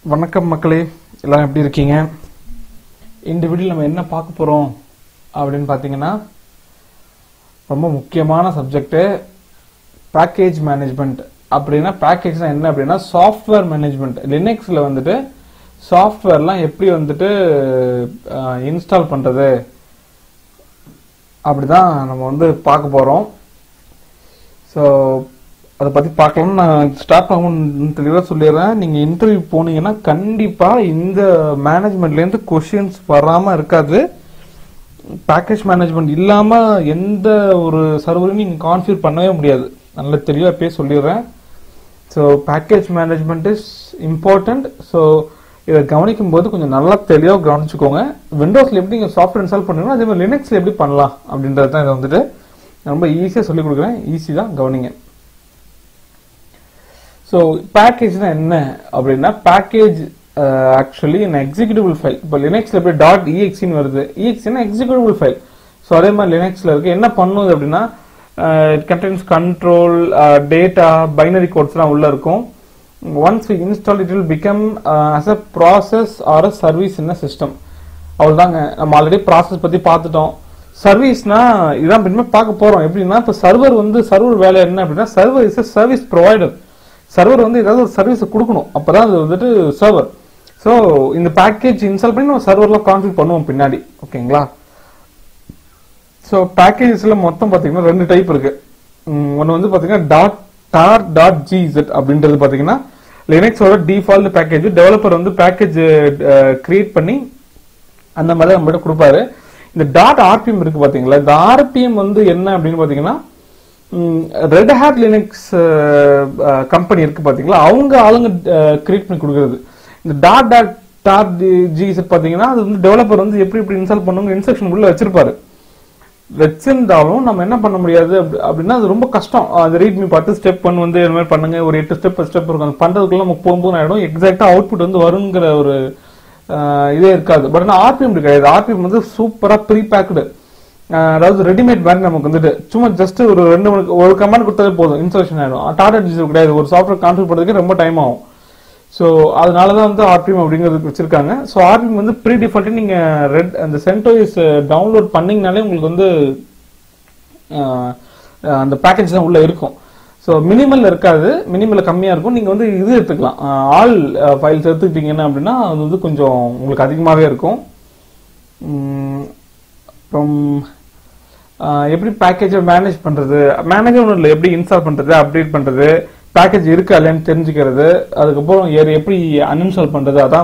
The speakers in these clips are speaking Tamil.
வணக்கம் மக்களே எல்லாம் எப்படி இருக்கீங்க இந்த வீடியோவில் நம்ம என்ன பார்க்க போறோம் அப்படின்னு பார்த்தீங்கன்னா ரொம்ப முக்கியமான சப்ஜெக்ட் பேக்கேஜ் மேனேஜ்மெண்ட் அப்படின்னா பேக்கேஜ்னா என்ன அப்படின்னா சாஃப்ட்வேர் மேனேஜ்மெண்ட் லினக்ஸில் வந்துட்டு சாஃப்ட்வேர்லாம் எப்படி வந்துட்டு இன்ஸ்டால் பண்றது அப்படிதான் நம்ம வந்து பார்க்க போறோம் ஸோ அதை பத்தி பார்க்கலாம் நான் ஸ்டார்ட் ஆகும் தெளிவாக சொல்லிடுறேன் நீங்க இன்டர்வியூ போனீங்கன்னா கண்டிப்பா இந்த மேனேஜ்மெண்ட்ல இருந்து கொஷின்ஸ் வராம இருக்காது பேக்கேஜ் மேனேஜ்மெண்ட் இல்லாம எந்த ஒரு சர்வரையும் நீங்க கான்ஃபிகர் பண்ணவே முடியாது நல்ல தெளிவா போய் சொல்லிடுறேன் so package management is important so இதை கவனிக்கும் போது கொஞ்சம் நல்லா தெளிவாக கவனிச்சுக்கோங்க விண்டோஸ்ல எப்படி நீங்கள் சாஃப்ட்வேர் இன்ஸ்டால் பண்ணுறீங்களோ அதே மாதிரி லினக்ஸ்ல எப்படி பண்ணலாம் அப்படின்றது தான் இதை வந்துட்டு நான் ரொம்ப ஈஸியாக சொல்லிக் கொடுக்குறேன் ஈஸி தான் கவனிங்க ஸோ பேக்கேஜ்னா என்ன அப்படின்னா package actually in executive file இப்போ லினக்ஸ்ல எப்படி டாட் இஎக்ஸின்னு வருது இஎக்ஸினா எக்ஸிக்யூட்டிவ் ஃபைல் ஸோ அதே மாதிரி லினக்ஸ்ல இருக்கு என்ன பண்ணுது அப்படின்னா it contains control data binary கோட்ஸ்லாம் உள்ள இருக்கும் once we install it will become as a process or a service in a system அவ்வளோதாங்க நம்ம ஆல்ரெடி ப்ராசஸ் பத்தி பார்த்துட்டோம் சர்வீஸ்னா இதான் பின்மே பார்க்க போறோம் எப்படின்னா இப்போ சர்வர் வந்து சர்வர் வேலை என்ன அப்படின்னா server is service provider server வந்து ஏதாவது ஒரு சர்வீஸ் கொடுக்கணும் அப்பதான் அது வந்துட்டு சர்வர் ஸோ இந்த பேக்கேஜ் இன்ஸ்டால் பண்ணி நம்ம சர்வர்லாம் கான்ஃபிக் பண்ணுவோம் பின்னாடி ஓகேங்களா ஸோ பேக்கேஜஸ்ல மொத்தம் பார்த்தீங்கன்னா ரெண்டு டைப் இருக்கு ஒன்று வந்து பார்த்தீங்கன்னா டாட் டார் டாட் ஜிசெட் அப்படின்றது பார்த்தீங்கன்னா லினக்ஸோட டிஃபால்ட் பேக்கேஜ் டெவலப்பர் வந்து பேக்கேஜ் கிரியேட் பண்ணி அந்த மாதிரி நம்மகிட்ட கொடுப்பாரு இந்த டாட் ஆர்பிஎம் இருக்கு பாத்தீங்களா இந்த ஆர்பிஎம் வந்து என்ன அப்படின்னு பாத்தீங்கன்னா ரெட் ஹேட் லினக்ஸ் கம்பெனி இருக்கு பாத்தீங்களா அவங்க ஆளுங்க கிரியேட் பண்ணி கொடுக்கறது இந்த dot dot dot G Z பாத்தீங்கன்னா அது வந்து டெவலப்பர் வந்து எப்படி எப்படி இன்ஸ்டால் பண்ணுங்க இன்ஸ்ட்ரக்ஷன் உள்ள வச்சிருப்பாரு வச்சிருந்தாலும் நம்ம என்ன பண்ண முடியாது அப்படி- அப்படின்னா அது ரொம்ப கஷ்டம் அது ரீட்மி பார்த்து ஸ்டெப் ஒன் வந்து இந்த மாதிரி பண்ணுங்க ஒரு எட்டு ஸ்டெப் ஸ்டெப் இருக்கும் அது பண்றதுக்குள்ள நமக்கு போகும்போது ஆயிடும் எக்ஸாக்டா அவுட்புட் வந்து வருங்கிற ஒரு ஆஹ், இதே இருக்காது பட் ஆனால் ஆர்பிஎம் கிடையாது ஆர்பிஎம் வந்து சூப்பரா ப்ரீ பேக்டு அதாவது ரெடிமேட் மாதிரி நமக்கு வந்துட்டு சும்மா ஜஸ்ட் ஒரு ரெண்டு மணி ஒரு கமாண்ட் கொடுத்தாலே போதும் இன்ஸ்டாலேஷன் ஆயிடும் டாடா டிஜிட்டல் கிடையாது ஒரு சாஃப்ட்வேர் கான்ஃபிகர் பண்ணுறதுக்கு ரொம்ப டைம் ஆகும் ஸோ அதனால தான் வந்து ஆர்பிஎம் அப்படிங்கிறது வச்சிருக்காங்க ஸோ ஆர்பிஎம் வந்து ப்ரீ டிஃபால்ட்டு நீங்க ரெட் அந்த சென்டோயிஸ் டவுன்லோட் பண்ணீங்கனாலே உங்களுக்கு வந்து ஆஹ், அந்த பேக்கேஜ் தான் உள்ள இருக்கும் ஸோ மினிமல்ல இருக்காது மினிமல்ல கம்மியா இருக்கும் நீங்க வந்து இது எடுத்துக்கலாம் ஆல் ஃபைல்ஸ் எடுத்துக்கிட்டீங்கன்னா அப்படின்னா அது வந்து கொஞ்சம் உங்களுக்கு அதிகமாகவே இருக்கும் உம், அப்புறம் ஆஹ், எப்படி பேக்கேஜை மேனேஜ் பண்றது மேனேஜர் ஒன்றும் இல்லை எப்படி இன்ஸ்டால் பண்றது அப்டேட் பண்றது பேக்கேஜ் இருக்கா இல்லைன்னு தெரிஞ்சுக்கிறது அதுக்கப்புறம் ஏறு- எப்படி அன்இன்ஸ்டால் பண்றது அதான்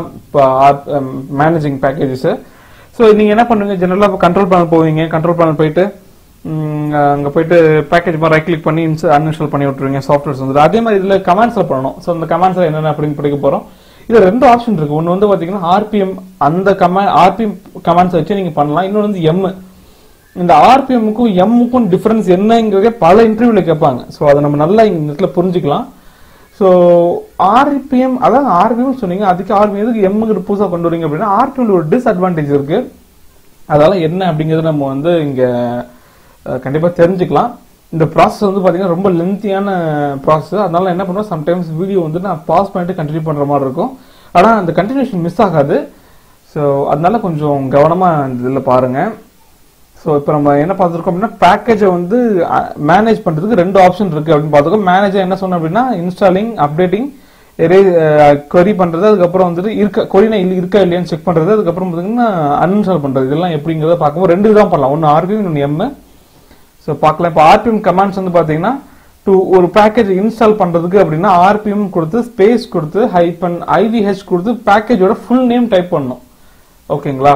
மேனேஜிங் பேக்கேஜஸ் ஸோ நீங்க என்ன பண்ணுவீங்க ஜெனரலாக இப்போ கண்ட்ரோல் பேனல் போவீங்க கண்ட்ரோல் பேனல் போயிட்டு ம், அங்க போயிட்டு பேக்கேஜ் மாதிரி ரைட் கிளிக் பண்ணி அன்இன்ஸ்டால் பண்ணி விட்டுருவீங்க சாஃப்ட்வேர்ஸ் வந்து அதே மாதிரி இதுல கமாண்ட்ஸ்ல பண்ணணும் ஸோ அந்த கமாண்ட்ஸ்ல என்னென்ன அப்படின்னு படிக்க போறோம் இதுல ரெண்டு ஆப்ஷன் இருக்கு ஒன்னு வந்து பாத்தீங்கன்னா ஆர்பிஎம் அந்த கமாண்ட் ஆர்பிஎம் கமாண்ட்ஸ் வச்சு நீங்க பண்ணலாம் இன்னொன்று வந்து எம் இந்த ஆர்பிஎம்முக்கும் எம்முக்கும் டிஃபரன்ஸ் என்னங்கிறதே பல இன்டர்வியூல கேட்பாங்க ஸோ அதை நம்ம நல்லா இந்த இடத்துல புரிஞ்சுக்கலாம் ஸோ ஆர்பிஎம் அதான் ஆர்பிஎம் சொன்னீங்க அதுக்கு ஆர்பிஎம் எதுக்கு எம்முங்கிற புதுசாக கொண்டு வரீங்க அப்படின்னா ஆர்பிஎம்ல ஒரு டிஸ்அட்வான்டேஜ் இருக்கு அதெல்லாம் என்ன அப்படிங்கறத நம்ம வந்து இங்க அஹ், கண்டிப்பா தெரிஞ்சுக்கலாம் இந்த ப்ராசஸ் வந்து பாத்தீங்கன்னா ரொம்ப லென்த்தியான ப்ராசஸ் அதனால என்ன பண்ணுவோம் சம்டைம்ஸ் வீடியோ வந்து நான் பாஸ் பண்ணிட்டு கண்டினியூ பண்ற மாதிரி இருக்கும் ஆனா அந்த கண்டினியூஷன் மிஸ் ஆகாது ஸோ அதனால கொஞ்சம் கவனமா இந்த இதில் பாருங்க ஸோ இப்போ நம்ம என்ன பார்த்துருக்கோம் அப்படின்னா பேக்கேஜை வந்து மேனேஜ் பண்றதுக்கு ரெண்டு ஆப்ஷன் இருக்கு அப்படின்னு பார்த்துருக்கோம் மேனேஜர் என்ன சொன்னோம் அப்படின்னா இன்ஸ்டாலிங் அப்டேட்டிங் எரே கொரி பண்றது அதுக்கப்புறம் வந்துட்டு இருக்க கொரினா இல்லை இருக்கா இல்லையான்னு செக் பண்றது அதுக்கப்புறம் பார்த்தீங்கன்னா அன்இன்ஸ்டால் பண்றது இதெல்லாம் எப்படிங்கிறத பார்க்கும்போது ரெண்டு தான் பண்ணலாம் ஒன்று ஆர்பிஎம் இன்னொன்று எம் ஸோ பார்க்கலாம் இப்போ ஆர்பிஎம் கமாண்ட்ஸ் வந்து பார்த்தீங்கன்னா டு ஒரு பேக்கேஜ் இன்ஸ்டால் பண்றதுக்கு அப்படின்னா ஆர்பிஎம் கொடுத்து ஸ்பேஸ் கொடுத்து ஹைப்பன் ஐவிஹெச் கொடுத்து பேக்கேஜோட ஃபுல் நேம் டைப் பண்ணணும் ஓகேங்களா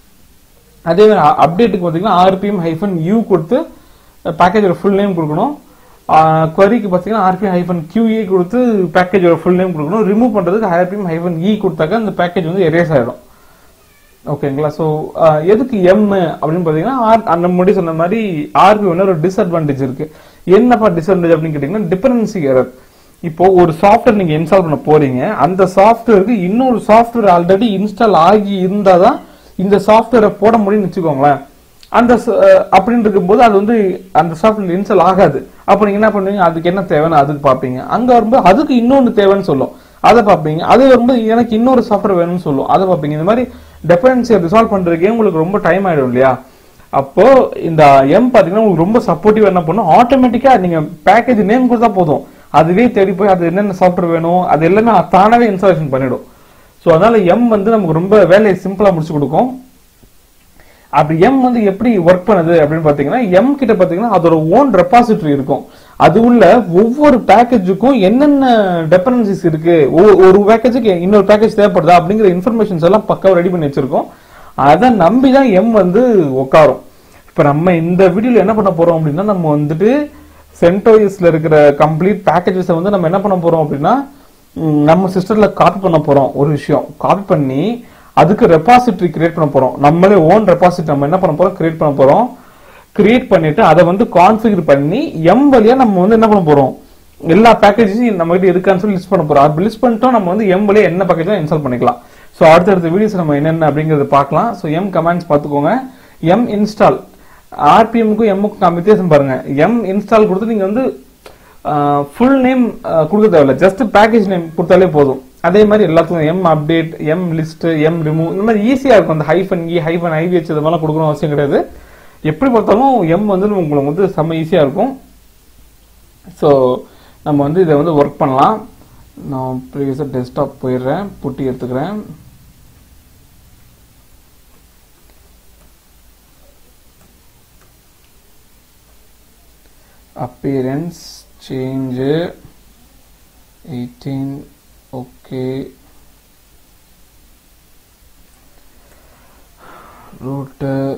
அதே மாதிரி அப்டேட்டுக்கு பார்த்தீங்கன்னா ஆர்பிஎம் ஹைஃபன் யூ கொடுத்து பேக்கேஜோட ஃபுல் நேம் கொடுக்கணும் குவரிக்கு பார்த்தீங்கன்னா ஆர்பிஎம் ஹைஃபன் கியூஏ கொடுத்து பேக்கேஜோட ஃபுல் நேம் கொடுக்கணும் ரிமூவ் பண்றதுக்கு ஆர்பிஎம் ஹைஃபன் இ கொடுத்தாக்க அந்த பேக்கேஜ் வந்து எரேஸ் ஆயிடும் ஓகேங்களா ஸோ எதுக்கு எம் அப்படின்னு பார்த்தீங்கன்னா R- அந்த முன்னாடி சொன்ன மாதிரி ஆர்பி ஒன்று ஒரு டிஸ்அட்வான்டேஜ் இருக்கு என்னப்பா டிஸ்அட்வான்டேஜ் அப்படின்னு கேட்டிங்கன்னா டிபெண்டன்சி எரர் இப்போ ஒரு சாஃப்ட்வேர் நீங்க இன்ஸ்டால் பண்ண போறீங்க அந்த சாஃப்ட்வேருக்கு இன்னொரு சாஃப்ட்வேர் ஆல்ரெடி இன்ஸ்டால் ஆகி இருந்தாதான் இந்த சாஃப்ட்வேரை போட முடியும்னு வச்சுக்கோங்களேன் அந்த ச- அஹ் அப்படின்னு இருக்கும்போது அது வந்து அந்த சாஃப்ட்வேர் இன்ஸ்டால் ஆகாது அப்போ நீங்க என்ன பண்ணுவீங்க அதுக்கு என்ன தேவைன்னு அதுக்கு பார்ப்பீங்க அங்க வரும்போது அதுக்கு இன்னொன்னு தேவைன்னு சொல்லும் அதை பார்ப்பீங்க அது வரும்போது எனக்கு இன்னொரு சாஃப்ட்வேர் வேணும்னு சொல்லும் அதை பார்ப்பீங்க இந்த மாதிரி டெபெண்டன்சியை ரிசால்வ் பண்றதுக்கே உங்களுக்கு ரொம்ப டைம் ஆயிடும் இல்லையா அப்போ இந்த எம் பாத்தீங்கன்னா உங்களுக்கு ரொம்ப சப்போர்ட்டிவ் என்ன பண்ணும் ஆட்டோமேட்டிக்கா நீங்க பேக்கேஜ் நேம் கொடுத்தா போதும் அதுவே தேடி போய் அது என்னென்ன சாஃப்ட்வேர் வேணும் அது எல்லாமே தானாவே இன்ஸ்டாலேஷன் பண்ணிடும் ஸோ அதனால எம் வந்து நமக்கு ரொம்ப வேலையை சிம்பிளா முடிச்சு கொடுக்கும் அப்படி எம் வந்து எப்படி ஒர்க் பண்ணுது அப்படின்னு பாத்தீங்கன்னா எம் கிட்ட பாத்தீங்கன்னா அதோட ஓன் ரெபாசிட்டரி இருக்கும் அது உள்ள ஒவ்வொரு பேக்கேஜுக்கும் என்னென்ன டெபெண்டன்சிஸ் இருக்கு ஒவ்வொரு- ஒரு பேக்கேஜுக்கு இன்னொரு பேக்கேஜ் தேவைப்படுதா அப்படிங்கிற இன்ஃபர்மேஷன்ஸ் எல்லாம் பக்காவா ரெடி பண்ணி வச்சிருக்கோம் அதை நம்பி தான் எம் வந்து உட்காரும் இப்ப நம்ம இந்த வீடியோல என்ன பண்ண போறோம் அப்படின்னா நம்ம வந்துட்டு சென்டோயிஸ்ல இருக்கிற கம்ப்ளீட் பேக்கேஜஸ் வந்து நம்ம என்ன பண்ண போறோம் அப்படின்னா ம், நம்ம சிஸ்டர்ல காப்பி பண்ண போறோம் ஒரு விஷயம் காப்பி பண்ணி அதுக்கு ரெபாசிட்டரி கிரியேட் பண்ண போறோம் நம்மளே ஓன் ரெபாசிட்டரி நம்ம என்ன பண்ண போறோம் கிரியேட் பண்ண போறோம் கிரியேட் பண்ணிட்டு அதை வந்து கான்ஃபிகர் பண்ணி எம் வழியா நம்ம வந்து என்ன பண்ண போறோம் எல்லா பேக்கேஜஸையும் நம்ம கிட்ட இருக்கான்னு சொல்லி லிஸ்ட் பண்ண போறோம் அப்படி லிஸ்ட் பண்ணிட்டோம் நம்ம வந்து எம் வழியா என்ன பேக்கேஜ் இன்ஸ்டால் பண்ணிக்கலாம் ஸோ அடுத்தடுத்த வீடியோஸ் நம்ம என்னென்ன அப்படிங்கறத பார்க்கலாம் ஸோ எம் கமெண்ட்ஸ் பார்த்துக்கோங்க எம் இன்ஸ்டால் ஆர்பிஎம்க்கும் எம்முக்கும் நான் வித்தியாசம் பாருங்க எம் இன்ஸ்டால் கொடுத்து நீங்க வந்து ஃபுல் நேம் கொடுக்க தேவையில்ல ஜஸ்ட் பேக்கேஜ் நேம் கொடுத்தாலே போதும் அதே மாதிரி எல்லாத்துக்கும் M update M list M remove இந்த மாதிரி ஈஸியா இருக்கும் அந்த ஹைஃபன் இ ஹைஃபன் ஐவிஹெச் இது மாதிரிலாம் கொடுக்கணும் அவசியம் கிடையாது எப்படி பார்த்தாலும் எம் வந்து உங்களுக்கு வந்து செம்ம ஈஸியா இருக்கும் ஸோ நம்ம வந்து இதை வந்து ஒர்க் பண்ணலாம் நான் ப்ரீவியஸாக டெஸ்க்டாப் போயிடுறேன் புட்டி எடுத்துக்கிறேன் appearance change 18 okay root uh,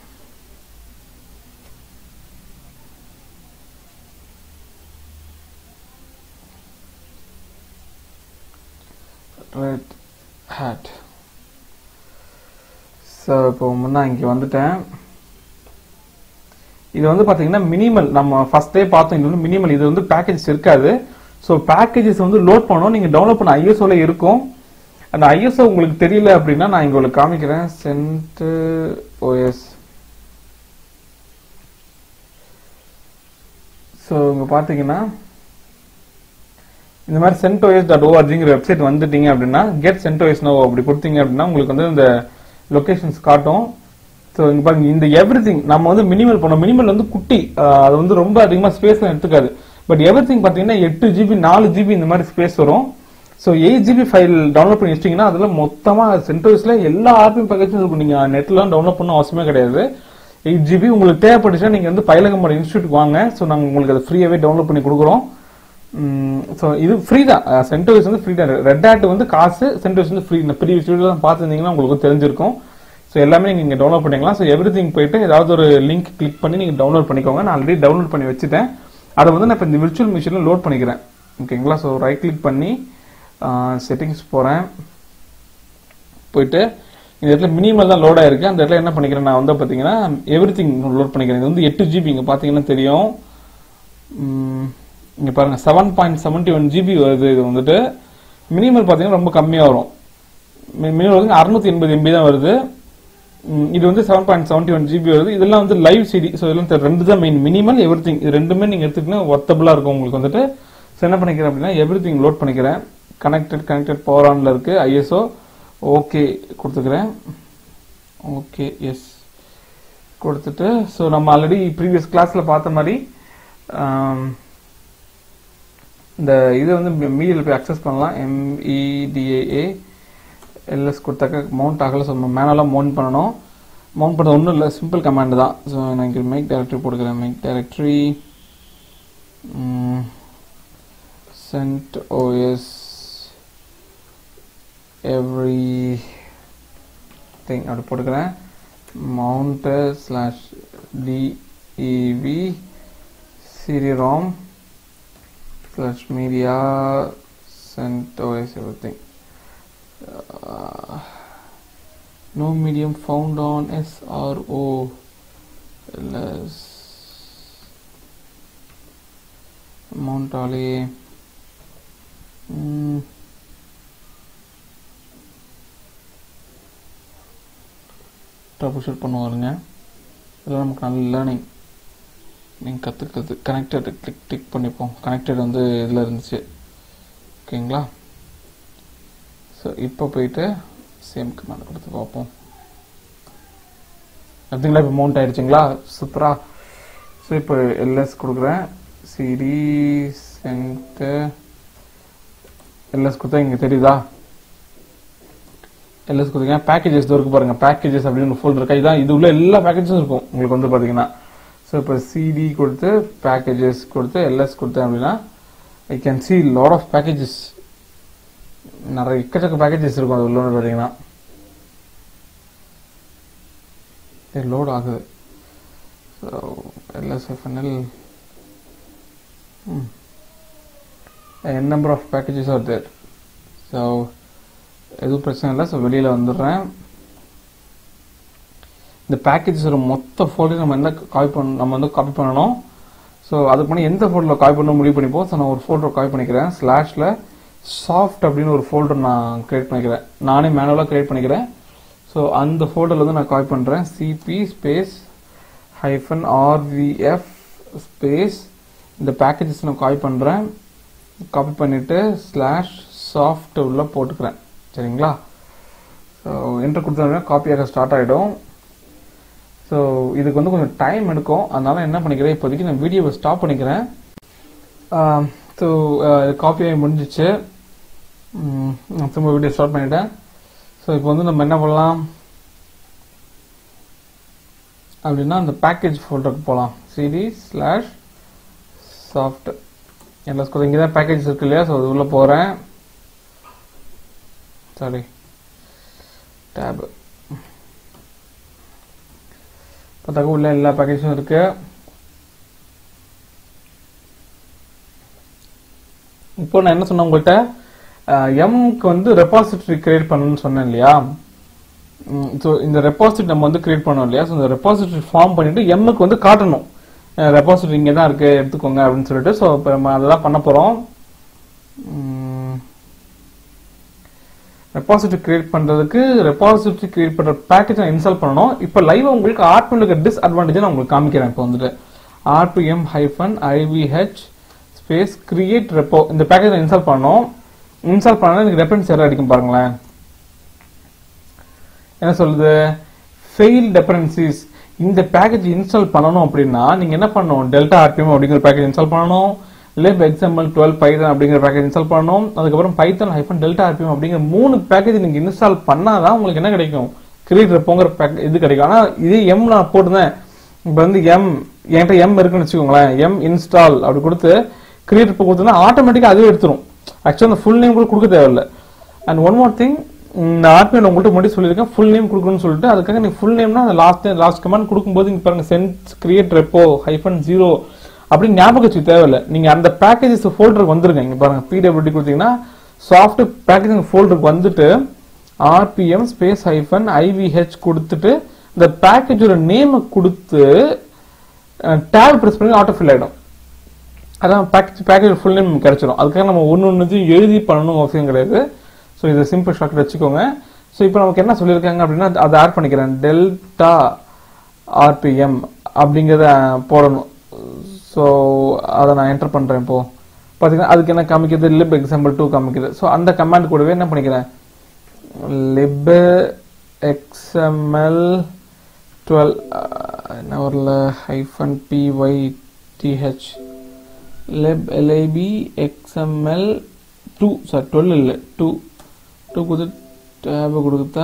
red hat so இப்போ முன்னா இங்கே வந்துட்டேன் இது வந்து பாத்தீங்கன்னா மினிமல் நம்ம ஃபர்ஸ்டே பார்த்தோம் இது வந்து மினிமல் இது வந்து பேக்கேஜஸ் இருக்காது ஸோ பேக்கேஜஸ் வந்து லோட் பண்ணோம் நீங்க டவுன்லோட் பண்ண ஐஎஸ்ஓல இருக்கும் அந்த ஐஎஸ்ஓ உங்களுக்கு தெரியல அப்படின்னா நான் இங்க உங்களுக்கு காமிக்கிறேன் சென்ட் ஓஎஸ் ஸோ இங்க பாத்தீங்கன்னா இந்த மாதிரி சென்டோஎஸ் டாட் ஓஆர்ஜிங்கிற வெப்சைட் வந்துட்டீங்க அப்படின்னா கெட் சென்டோஎஸ் நோ அப்படி கொடுத்தீங்க அப்படின்னா உங்களுக்கு வந்து இந்த லொகேஷன்ஸ் காட்டும் ஸோ இங்க பாருங்க இந்த எவ்ரி நம்ம வந்து மினிமல் பண்ணோம் மினிமல் வந்து குட்டி ஆஹ் அது வந்து ரொம்ப அதிகமா ஸ்பேஸ் எடுத்துக்காது பட் எவ்ரி திங் பாத்தீங்கன்னா எட்டு ஜிபி நாலு ஜிபி இந்த மாதிரி ஸ்பேஸ் வரும் so eight GB file download பண்ணி வச்சிட்டீங்கன்னா அதுல மொத்தமா சென்டோஸ்ல எல்லா ஆர்பிஎம் பேக்கேஜும் இருக்கும் நீங்க நெட்லாம் டவுன்லோட் பண்ண அவசியமே கிடையாது எயிட் ஜிபி உங்களுக்கு தேவைப்பட்டுச்சுன்னா நீங்க வந்து பயிலகமோட இன்ஸ்டியூட் வாங்க ஸோ நாங்கள் உங்களுக்கு அதை ஃப்ரீயாவே டவுன்லோட் பண்ணி கொடுக்குறோம் ஸோ இது ஃப்ரீ தான் சென்டோஸ் வந்து ஃப்ரீ தான் ரெட் ஹேட் வந்து காசு சென்டோஸ் வந்து ஃப்ரீ இந்த ப்ரீவியஸ் வீடியோ தான் பார்த்துருந்தீங்கன்னா உங்களுக்கு தெரிஞ்சிருக்கும் ஸோ எல்லாமே நீங்கள் இங்கே டவுன்லோட் பண்ணிக்கலாம் ஸோ எவ்ரி திங் போயிட்டு ஏதாவது ஒரு லிங்க் கிளிக் பண்ணி நீங்கள் டவுன்லோட் பண்ணிக்கோங்க நான் ஆல்ரெடி டவுன்லோட் பண்ணி வச்சுட்டேன் அதை வந்து நான் இப்போ இந்த விர்ச்சுவல் மிஷினில் லோட் பண்ணிக்கிறேன் ஓகேங்களா ஸோ ரைட் கிளிக் பண்ணி செட்டிங்ஸ் போகிறேன் போயிட்டு இந்த இடத்துல மினிமல் தான் லோட் ஆயிருக்கு அந்த இடத்துல என்ன பண்ணிக்கிறேன் நான் வந்து பார்த்தீங்கன்னா எவ்ரி திங் லோட் பண்ணிக்கிறேன் இது வந்து எட்டு ஜிபி இங்கே பார்த்தீங்கன்னா தெரியும் உம், இங்க பாருங்க seven point seventy one GB வருது இது வந்துட்டு மினிமல் பார்த்தீங்கன்னா ரொம்ப கம்மியாக வரும் மினிமல் வந்து அறுநூத்தி எண்பது எம்பி தான் வருது உம், இது வந்து seven point seventy one GB வருது இதெல்லாம் வந்து லைவ் சிடி ஸோ இதெல்லாம் தெ- ரெண்டு தான் மெயின் மினிமல் எவ்ரி திங் இது ரெண்டுமே நீங்கள் எடுத்துக்கிட்டீங்கன்னா ஒர்த்தபுளாக இருக்கும் உங்களுக்கு வந்துட்டு ஸோ என்ன பண்ணிக்கிறேன் அப்படின்னா எவ்ரி திங் லோட் பண்ணிக்கிறேன் கனெக்டட் கனெக்டட் பவர் ஆன்ல இருக்கு ஐஎஸ்ஓ ஓகே கொடுத்துக்கிறேன் ஓகே எஸ் கொடுத்துட்டு ஸோ நம்ம ஆல்ரெடி ப்ரீவியஸ் கிளாஸ்ல பார்த்த மாதிரி ஆம், இந்த இது வந்து மீடியில் போய் அக்சஸ் பண்ணலாம் எம்இடிஏஏ எல்எஸ் கொடுத்தாக்க மவுண்ட் ஆகல ஸோ மேனலாக மவுண்ட் பண்ணணும் மவுண்ட் பண்ண ஒன்றும் இல்லை சிம்பிள் கமாண்ட் தான் ஸோ நான் இங்கே மேக் டைரக்டரி போட்டுக்கிறேன் make directory CentOS everything அப்படி போட்டுக்கிறேன் மவுண்ட் ஸ்லாஷ் டிஇவி சிரிராம் slash media CentOS everything. Uh, no medium found on SRO. LS Mount Ali. Mm. Troubleshoot பண்ணுவாருங்க இதெல்லாம் நமக்கு நல்ல லேர்னிங் நீங்கள் கற்றுக்கிறது கனெக்டட் கிளிக் கிளிக் பண்ணிப்போம் கனெக்டட் வந்து இதில் இருந்துச்சு ஓகேங்களா ஸோ இப்போ போயிட்டு சேம் கமாண்ட் கொடுத்து பார்ப்போம் பார்த்தீங்களா இப்போ மவுண்ட் ஆயிடுச்சுங்களா சூப்பரா ஸோ இப்போ எல்எஸ் கொடுக்குறேன் சிடி சென்ட்டு எல்எஸ் கொடுத்தா இங்கே தெரியுதா எல்எஸ் கொடுத்தீங்க பேக்கேஜஸ் இருக்கு பாருங்க பேக்கேஜஸ் அப்படின்னு ஒரு ஃபோல்டர் இருக்கா இதான் இது உள்ள எல்லா பேக்கேஜஸும் இருக்கும் உங்களுக்கு வந்து பார்த்தீங்கன்னா ஸோ இப்போ சிடி கொடுத்து பேக்கேஜஸ் கொடுத்து எல்எஸ் கொடுத்தேன் அப்படின்னா I can see lot of packages நிறைய எக்கச்சக்க பேக்கேஜஸ் இருக்கும் அது உள்ள வந்து பார்த்தீங்கன்னா லோட் ஆகுது so LSFNL N number of packages are there so எதுவும் பிரச்சனை இல்லை ஸோ வெளியில் வந்துடுறேன் இந்த பேக்கேஜஸ் ஒரு மொத்த ஃபோல்டர் நம்ம என்ன காப்பி பண்ண நம்ம வந்து காப்பி பண்ணணும் ஸோ அதுக்கு பண்ணி எந்த ஃபோல்டரில் காப்பி பண்ண முடிவு பண்ணிப்போம் ஸோ நான் ஒரு ஃபோல்டர் காப்பி பண்ணிக்கிறேன் ஸ்லாஷில் சாஃப்ட் அப்படின்னு ஒரு ஃபோல்டர் நான் கிரியேட் பண்ணிக்கிறேன் நானே மேனுவலாக கிரியேட் பண்ணிக்கிறேன் ஸோ அந்த ஃபோல்டரில் வந்து நான் காப்பி பண்ணுறேன் CP space hyphen RVF space இந்த பேக்கேஜஸ் நான் காப்பி பண்ணுறேன் காப்பி பண்ணிவிட்டு ஸ்லாஷ் சாஃப்ட் உள்ள போட்டுக்கிறேன் சரிங்களா ஸோ என்ட்ரு கொடுத்தோம்னா காப்பியாக ஸ்டார்ட் ஆகிடும் ஸோ இதுக்கு வந்து கொஞ்சம் டைம் எடுக்கும் அதனால என்ன பண்ணிக்கிறேன் இப்போதைக்கு நான் வீடியோவை ஸ்டாப் பண்ணிக்கிறேன் ஸோ காப்பி ஆகி முடிஞ்சிச்சு ம், நான் திரும்ப வீடியோ ஸ்டார்ட் பண்ணிட்டேன் ஸோ இப்போ வந்து நம்ம என்ன பண்ணலாம் அப்படின்னா அந்த பேக்கேஜ் ஃபோல்டருக்கு போகலாம் சிடி ஸ்லாஷ் சாஃப்ட் எல்லாம் ஸ்கூல் இங்கே தான் பேக்கேஜ் இருக்கு இல்லையா ஸோ அது உள்ளே போகிறேன் சாரி டேப் பார்த்தாக்க உள்ள எல்லா பேக்கேஜும் இருக்கு இப்போ நான் என்ன சொன்னேன் உங்கள்கிட்ட எம்க்கு வந்து ரெபாசிட்டரி கிரியேட் பண்ணணும்னு சொன்னேன் இல்லையா ஸோ இந்த ரெபாசிட்டரி நம்ம வந்து கிரியேட் பண்ணோம் இல்லையா ஸோ இந்த ரெபாசிட்டரி ஃபார்ம் பண்ணிட்டு எம்முக்கு வந்து காட்டணும் ரெபாசிட்டரி இங்கே தான் இருக்கு எடுத்துக்கோங்க அப்படின்னு சொல்லிட்டு ஸோ இப்போ நம்ம அதெல்லாம் பண்ண போகிறோம் ரெபாசிட்டரி கிரியேட் பண்றதுக்கு ரெபாசிட்டரி கிரியேட் பண்ற பேக்கேஜ் நான் இன்ஸ்டால் பண்ணணும் இப்போ லைவ் உங்களுக்கு ஆர்பிஎம் இருக்க டிஸ்அட்வான்டேஜ் நான் உங்களுக்கு காமிக்கிறேன் இப்போ வந்துட்டு RPM hyphen IVH space create repo இந்த பேக்கேஜ் நான் இன்ஸ்டால் பண்ணணும் இன்ஸ்டால் பண்ணா எனக்கு ரெஃபரன்ஸ் எரர் அடிக்கும் பாருங்களேன் என்ன சொல்லுது ஃபெயில் டெபரன்சிஸ் இந்த பேக்கேஜ் இன்ஸ்டால் பண்ணணும் அப்படின்னா நீங்க என்ன பண்ணணும் டெல்டா ஆர்பிஎம் அப்படிங்கிற பேக்கேஜ் இன்ஸ்டால் பண்ணணும் லிப் எக்ஸாம்பிள் டுவெல் பைத்தன் அப்படிங்கிற பேக்கேஜ் இன்ஸ்டால் பண்ணணும் அதுக்கப்புறம் பைத்தன் ஹைஃபன் டெல்டா ஆர்பிஎம் அப்படிங்கிற மூணு பேக்கேஜ் நீங்க இன்ஸ்டால் பண்ணாதான் உங்களுக்கு என்ன கிடைக்கும் கிரியேட் ரெப்போங்கிற பேக் இது கிடைக்கும் ஆனா இதே எம் நான் போட்டுருந்தேன் இப்போ வந்து எம் என்கிட்ட எம் இருக்குன்னு வச்சுக்கோங்களேன் எம் இன்ஸ்டால் அப்படி கொடுத்து கிரியேட் ரெப்போ கொடுத்தோம்னா ஆட்டோமேட்டிக்கா அதுவே எடுத்துரும் ஆக்சுவலா அந்த ஃபுல் நேம் கூட கொடுக்க தேவையில்லை அண்ட் ஒன் மோர் திங் நான் ஆர்பிஎல் உங்கள்கிட்ட முன்னாடி சொல்லியிருக்கேன் ஃபுல் நேம் கொடுக்கணும்னு சொல்லிட்டு அதுக்காக நீங்க ஃபுல் நேம்னா அந்த லாஸ்ட் லாஸ்ட் கமெண்ட் கொடுக்கும்போது இங்க பாருங்க சென்ஸ் கிரியேட் ரெப்போ ஹைஃபன் ஜீரோ அப்படின்னு ஞாபகம் வச்சுக்க தேவையில்லை நீங்க அந்த பேக்கேஜஸ் ஃபோல்டருக்கு வந்துருங்க இங்க பாருங்க பிடபிள்யூடி கொடுத்தீங்கன்னா சாஃப்ட் பேக்கேஜிங் ஃபோல்டருக்கு வந்துட்டு ஆர்பிஎம் ஸ்பேஸ் ஹைஃபன் ஐவிஹெச் கொடுத்துட்டு இந்த பேக்கேஜோட நேமை கொடுத்து டேப் பிரஸ் பண்ணி ஆட்டோ ஃபில் ஆயிடும் அதான் பேக்கேஜ் பேக்கேஜ் ஃபுல் நேம் கிடைச்சிடும் அதுக்காக நம்ம ஒன்று ஒன்றுத்தையும் எழுதி பண்ணணும் அவசியம் கிடையாது ஸோ இதை சிம்பிள் ஷார்ட் வச்சுக்கோங்க ஸோ இப்போ நமக்கு என்ன சொல்லியிருக்காங்க அப்படின்னா அதை ஆட் பண்ணிக்கிறேன் டெல்டா ஆர்பிஎம் அப்படிங்கிறத போடணும் ஸோ அதை நான் என்டர் பண்ணுறேன் இப்போ பார்த்தீங்கன்னா அதுக்கு என்ன காமிக்கிறது லிப் எக்ஸாம்பிள் டூ காமிக்குது ஸோ அந்த கமாண்ட் கூடவே என்ன பண்ணிக்கிறேன் லிப் எக்ஸ்எம்எல் டுவெல் என்ன வரல hyphen PY TH lib lib xml 2 sorry 12 இல்ல 2 2 கொடுத்து டேப் கொடுத்தா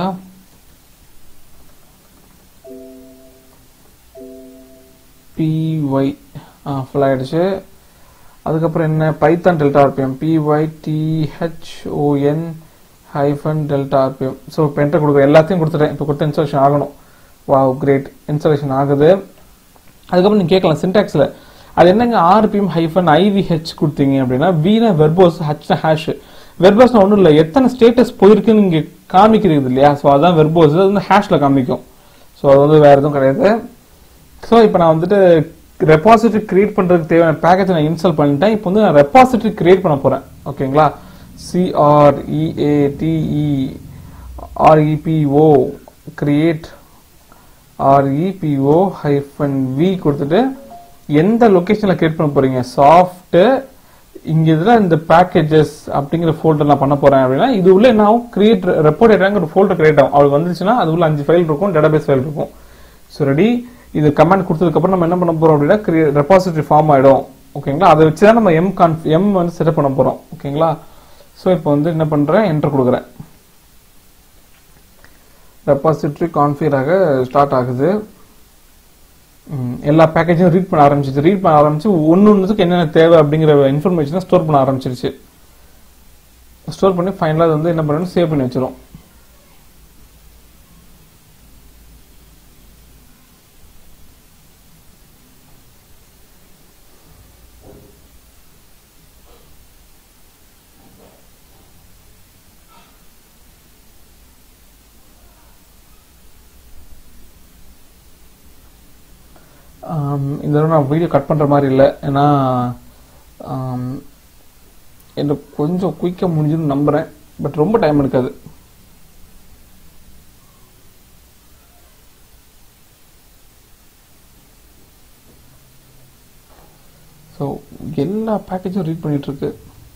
py ஆ ஃபுல் ஆயிடுச்சு அதுக்கப்புறம் என்ன Python delta RPM PY THON hyphen delta RPM so இப்போ என்டர் கொடுக்குறேன் எல்லாத்தையும் கொடுத்துட்டேன் இப்போ கொடுத்த இன்ஸ்டாலேஷன் ஆகணும் வாவ் கிரேட் இன்ஸ்டாலேஷன் ஆகுது அதுக்கப்புறம் நீங்கள் கேட்கலாம் சின்டாக்ஸில் அது என்னங்க ஆர்பிஎம் ஹைஃபன் ஐவிஹெச் கொடுத்தீங்க அப்படின்னா வீணா வெர்போஸ் ஹச்னா ஹேஷ் வெர்போஸ்னா ஒன்றும் இல்லை எத்தனை ஸ்டேட்டஸ் போயிருக்குன்னு இங்கே காமிக்கிறது இல்லையா ஸோ அதான் வெர்போஸ் அது வந்து ஹேஷ்ல காமிக்கும் ஸோ அது வந்து வேற எதுவும் கிடையாது ஸோ இப்போ நான் வந்துட்டு ரெபாசிட்டரி கிரியேட் பண்றதுக்கு தேவையான பேக்கேஜ் நான் இன்ஸ்டால் பண்ணிட்டேன் இப்போ வந்து நான் ரெபாசிட்டரி கிரியேட் பண்ண போறேன் ஓகேங்களா CREATE REPO create REPO hyphen V கொடுத்துட்டு எந்த லொகேஷன்ல கிரியேட் பண்ண போறீங்க சாஃப்ட் இங்க இதுல இந்த பேக்கேஜஸ் அப்படிங்கிற ஃபோல்டர் நான் பண்ண போறேன் அப்படின்னா இது உள்ள என்ன ஆகும் கிரியேட் ரெப்போர்ட் ஒரு ஃபோல்டர் கிரியேட் ஆகும் அவளுக்கு வந்துச்சுன்னா அது உள்ள அஞ்சு ஃபைல் இருக்கும் டேட்டாபேஸ் ஃபைல் இருக்கும் ஸோ ரெடி இது கமெண்ட் கொடுத்ததுக்கு அப்புறம் நம்ம என்ன பண்ண போறோம் அப்படின்னா ரெபாசிட்டரி ஃபார்ம் ஆயிடும் ஓகேங்களா அதை வச்சு தான் நம்ம எம் கான்ஃப் எம் வந்து செட்டப் பண்ண போறோம் ஓகேங்களா ஸோ இப்போ வந்து என்ன பண்றேன் என்டர் கொடுக்குறேன் ரெபாசிட்டரி கான்ஃபிகர் ஆக ஸ்டார்ட் ஆகுது ம், எல்லா பேக்கேஜும் ரீட் பண்ண ஆரம்பிச்சிச்சு ரீட் பண்ண ஆரம்பிச்சு ஒன்று ஒன்றுக்கு என்னென்ன தேவை அப்படிங்கிற இன்ஃபர்மேஷனை ஸ்டோர் பண்ண ஆரம்பிச்சிருச்சு ஸ்டோர் பண்ணி ஃபைனலாக அது வந்து என்ன பண்ணணும் சேவ் பண்ணி வச்சிரும் ஆம், இந்த தடவை நான் வீடியோ கட் பண்ற மாதிரி இல்லை ஏன்னா ஆம், எனக்கு கொஞ்சம் குயிக்காக முடிஞ்சுன்னு நம்புறேன் பட் ரொம்ப டைம் எடுக்காது ஸோ எல்லா பேக்கேஜும் ரீட் பண்ணிட்டு இருக்கு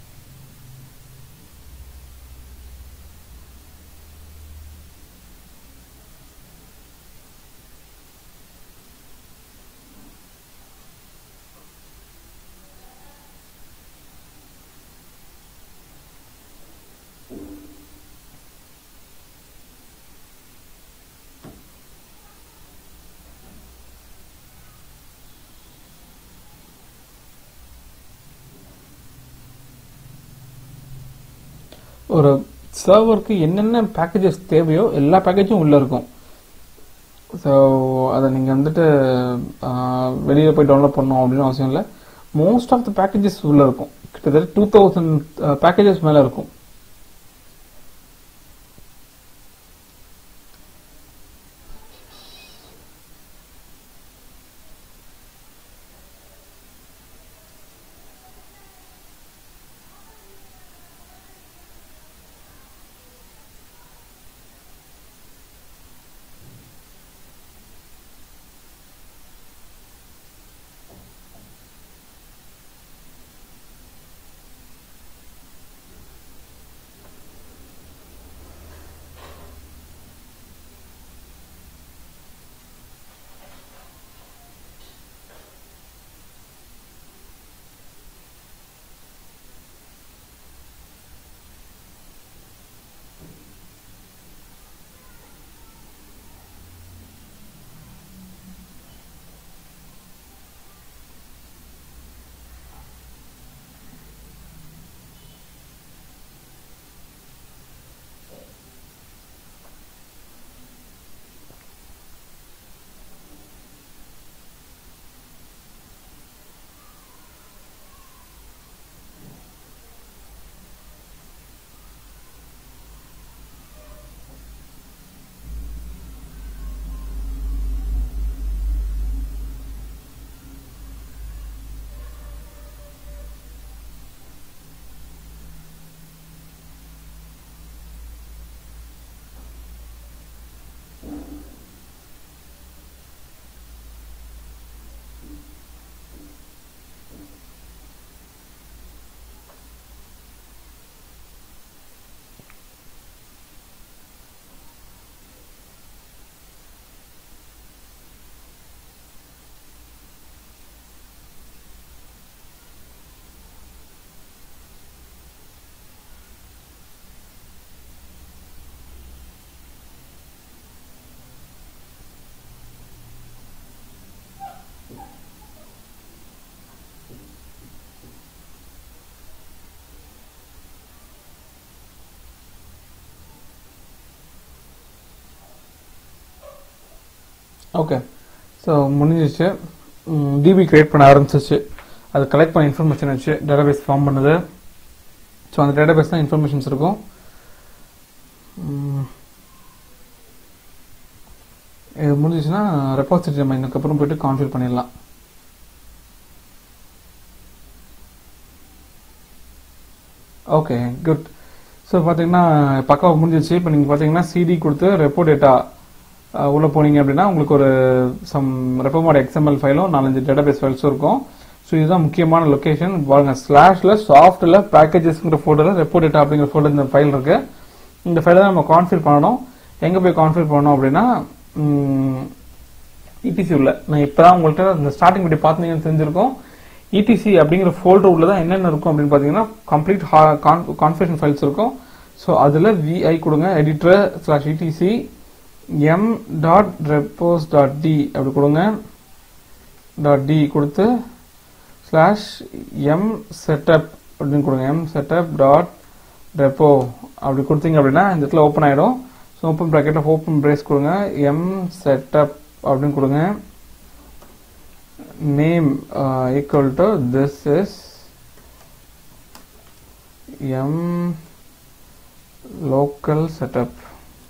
ஒரு சர்வருக்கு என்னென்ன பேக்கேஜஸ் தேவையோ எல்லா பேக்கேஜும் உள்ள இருக்கும் ஸோ அதை நீங்கள் வந்துட்டு வெளியில் போய் டவுன்லோட் பண்ணணும் அப்படின்னு அவசியம் இல்லை மோஸ்ட் ஆஃப் த பேக்கேஜஸ் உள்ள இருக்கும் கிட்டத்தட்ட டூ தௌசண்ட் பேக்கேஜஸ் மேலே இருக்கும் ஓகே ஸோ முடிஞ்சிச்சு டிபி கிரியேட் பண்ண ஆரம்பிச்சிச்சு அது கலெக்ட் பண்ண இன்ஃபர்மேஷன் வச்சு டேட்டாபேஸ் ஃபார்ம் பண்ணுது ஸோ அந்த டேட்டாபேஸ் தான் இன்ஃபர்மேஷன்ஸ் இருக்கும் ம், இது முடிஞ்சிச்சுன்னா ரெபாசிட்டரி நம்ம இதுக்கப்புறம் போயிட்டு கான்ஃபிகர் பண்ணிடலாம் ஓகே குட் ஸோ பார்த்தீங்கன்னா பக்காவாக முடிஞ்சிச்சு இப்போ நீங்கள் பார்த்தீங்கன்னா சிடி கொடுத்து ரெப்போ டேட்டா உள்ளே போனீங்க அப்படின்னா உங்களுக்கு ஒரு சம் ரெப்போமோட எக்ஸ்எம்எல் ஃபைலும் நாலஞ்சு டேட்டாபேஸ் ஃபைல்ஸும் இருக்கும் ஸோ இதுதான் முக்கியமான லொகேஷன் பாருங்க ஸ்லாஷ்ல சாஃப்ட்ல பேக்கேஜஸ்ங்கிற ஃபோல்டர்ல ரெப்போ டேட்டா அப்படிங்கிற ஃபோல்டர் இந்த ஃபைல் இருக்கு இந்த ஃபைலை தான் நம்ம கான்ஃபில் பண்ணணும் எங்க போய் கான்ஃபில் பண்ணணும் அப்படின்னா இடிசி உள்ள நான் இப்பதான் உங்கள்கிட்ட இந்த ஸ்டார்டிங் வீடியோ பார்த்தீங்கன்னு தெரிஞ்சிருக்கும் இடிசி அப்படிங்கிற ஃபோல்டர் உள்ள தான் என்னென்ன இருக்கும் அப்படின்னு பார்த்தீங்கன்னா கம்ப்ளீட் கான்ஃபிகரேஷன் ஃபைல்ஸ் இருக்கும் ஸோ அதில் விஐ கொடுங்க editor slash etc yum dot repos dot d அப்படி கொடுங்க டாட் டி கொடுத்து ஸ்லாஷ் எம் செட்டப் அப்படின்னு கொடுங்க எம் செட்டப் டாட் ரெப்போ அப்படி கொடுத்தீங்க அப்படின்னா இந்த இடத்துல ஓப்பன் ஆகிடும் ஸோ ஓப்பன் ப்ராக்கெட்டில் ஓப்பன் பிரேஸ் கொடுங்க எம் செட்டப் அப்படின்னு கொடுங்க name equal to this is yum local setup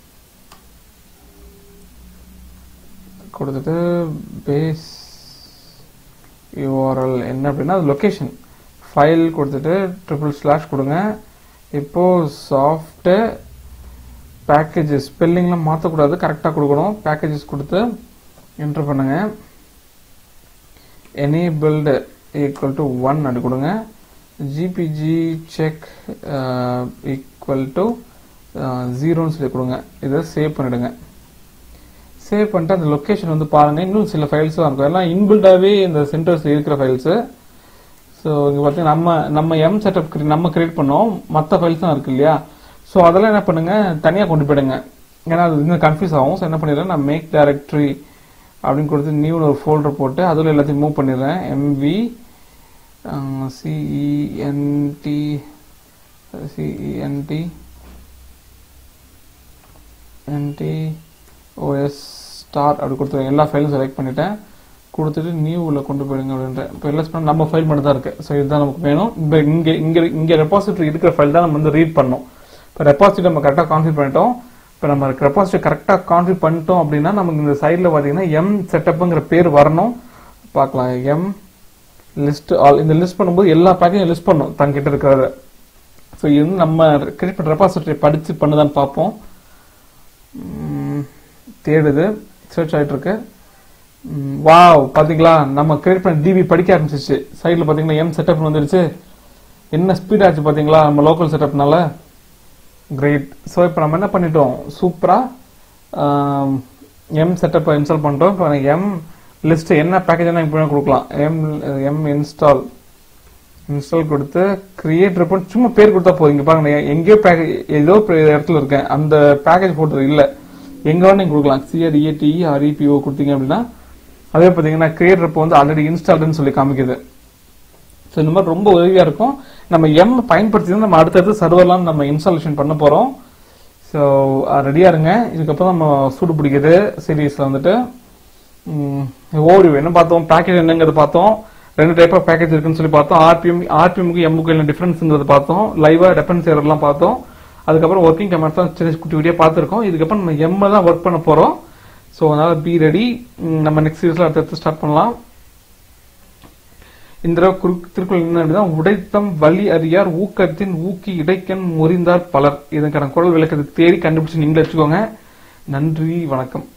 கொடுத்துட்டு பேஸ் யூஆர்எல் என்ன அப்படின்னா அது லொக்கேஷன் ஃபைல் கொடுத்துட்டு ட்ரிபிள் ஸ்லாஷ் கொடுங்க இப்போ சாஃப்ட் பேக்கேஜஸ் ஸ்பெல்லிங்லாம் மாற்றக்கூடாது கரெக்டாக கொடுக்கணும் பேக்கேஜஸ் கொடுத்து என்ட்ரு பண்ணுங்க எனேபிள்டு ஈக்குவல் டு ஒன் அப்படி கொடுங்க ஜிபிஜி செக் ஈக்குவல் டு ஜீரோன்னு சொல்லி கொடுங்க இதை சேவ் பண்ணிடுங்க சேவ் பண்ணிட்டு அந்த லொக்கேஷன் வந்து பாருங்க இன்னும் சில ஃபைல்ஸ் இருக்கும் எல்லாம் இன்பில்டாவே இந்த சென்டர்ஸ் இருக்கிற ஃபைல்ஸ் ஸோ இங்க பார்த்தீங்கன்னா நம்ம நம்ம எம் செட்டப் நம்ம கிரியேட் பண்ணோம் மற்ற ஃபைல்ஸ் தான் இருக்கு இல்லையா ஸோ அதெல்லாம் என்ன பண்ணுங்க தனியாக கொண்டு போயிடுங்க ஏன்னா அது இன்னும் கன்ஃபியூஸ் ஆகும் ஸோ என்ன பண்ணிடுறேன் நான் மேக் டைரக்டரி அப்படின்னு கொடுத்து நியூ ஒரு ஃபோல்டர் போட்டு அதில் எல்லாத்தையும் மூவ் பண்ணிடுறேன் mv CENT CENT NT OS star அப்படி கொடுத்துருவேன் எல்லா ஃபைலும் செலக்ட் பண்ணிட்டேன் கொடுத்துட்டு நியூவில் கொண்டு போயிடுங்க அப்படின்ற இப்போ எல்லாம் பண்ண நம்ம ஃபைல் மட்டும் தான் இருக்கு ஸோ இதுதான் நமக்கு வேணும் இப்போ இங்கே இங்கே இங்கே ரெபாசிட்டரி இருக்கிற ஃபைல் தான் நம்ம வந்து ரீட் பண்ணோம் இப்போ ரெபாசிட்டரி நம்ம கரெக்டாக கான்ஃபிட் பண்ணிட்டோம் இப்போ நம்ம ரெபாசிட்டரி கரெக்டாக கான்ஃபிட் பண்ணிட்டோம் அப்படின்னா நமக்கு இந்த சைடில் பார்த்தீங்கன்னா எம் செட்டப்புங்கிற பேர் வரணும் பார்க்கலாம் எம் லிஸ்ட் ஆல் இந்த லிஸ்ட் பண்ணும்போது எல்லா பேக்கையும் லிஸ்ட் பண்ணும் தங்கிட்ட இருக்கிறத ஸோ இது வந்து நம்ம கிரியேட் பண்ண ரெபாசிட்டரி படித்து பண்ணுதான்னு பார்ப்போம் தேடுது சர்ச் ஆகிட்டு இருக்கு வாவ் பாத்தீங்களா நம்ம கிரியேட் பண்ண டிவி படிக்க ஆரம்பிச்சிச்சு சைடில் பாத்தீங்கன்னா எம் செட்டப் வந்துருச்சு என்ன ஸ்பீட் ஆச்சு பாத்தீங்களா நம்ம லோக்கல் செட்டப்னால கிரேட் ஸோ இப்போ நம்ம என்ன பண்ணிட்டோம் சூப்பரா எம் செட்டப்பை இன்ஸ்டால் பண்ணிட்டோம் இப்போ எம் லிஸ்ட் என்ன பேக்கேஜ் இப்போ கொடுக்கலாம் எம் எம் இன்ஸ்டால் இன்ஸ்டால் கொடுத்து கிரியேட் ரிப்போர்ட் சும்மா பேர் கொடுத்தா போதும் இங்க பாருங்க எங்கேயோ பேக்கேஜ் ஏதோ இடத்துல இருக்கேன் அந்த பேக்கேஜ் போட்டது இல்லை எங்க வேணும் நீங்க கொடுக்கலாம் சிஆர் இஏடி ஆர்இபிஓ கொடுத்தீங்க அப்படின்னா அதே பார்த்தீங்கன்னா கிரியேட் ரிப்போ வந்து ஆல்ரெடி இன்ஸ்டால்டுன்னு சொல்லி காமிக்குது ஸோ இந்த மாதிரி ரொம்ப உதவியா இருக்கும் நம்ம எம் பயன்படுத்தி தான் நம்ம அடுத்தடுத்து சர்வர்லாம் நம்ம இன்ஸ்டாலேஷன் பண்ண போறோம் ஸோ ரெடியா இருங்க இதுக்கப்புறம் நம்ம சூடு பிடிக்குது சீரீஸ்ல வந்துட்டு ஓடி என்ன பார்த்தோம் பேக்கேஜ் என்னங்கிறது பார்த்தோம் ரெண்டு டைப் ஆஃப் பேக்கேஜ் இருக்குன்னு சொல்லி பார்த்தோம் ஆர்பிஎம் ஆர்பிஎம்க்கு எம்முக்கு என்ன டிஃபரன்ஸ்ங்கிறது பார்த்தோம் லைவா டெஃபரன்ஸ் எரர்லாம் பார்த்தோம் அதுக்கப்புறம் ஒர்க்கிங் கமெண்ட் தான் சின்ன குட்டி குட்டியாக பார்த்துருக்கோம் இதுக்கப்புறம் நம்ம எம்மை தான் ஒர்க் பண்ண போகிறோம் ஸோ அதனால பி ரெடி நம்ம நெக்ஸ்ட் சீரீஸ்ல அடுத்தடுத்து ஸ்டார்ட் பண்ணலாம் இந்த தடவை குறு- திருக்குறள் என்ன அப்படின்னா உடைத்தம் வலி அறியார் ஊக்கத்தின் ஊக்கி இடைக்கண் முறிந்தார் பலர் இதற்கான குரல் விளக்கத்தை தேடி கண்டுபிடிச்சு நீங்களே வச்சுக்கோங்க நன்றி வணக்கம்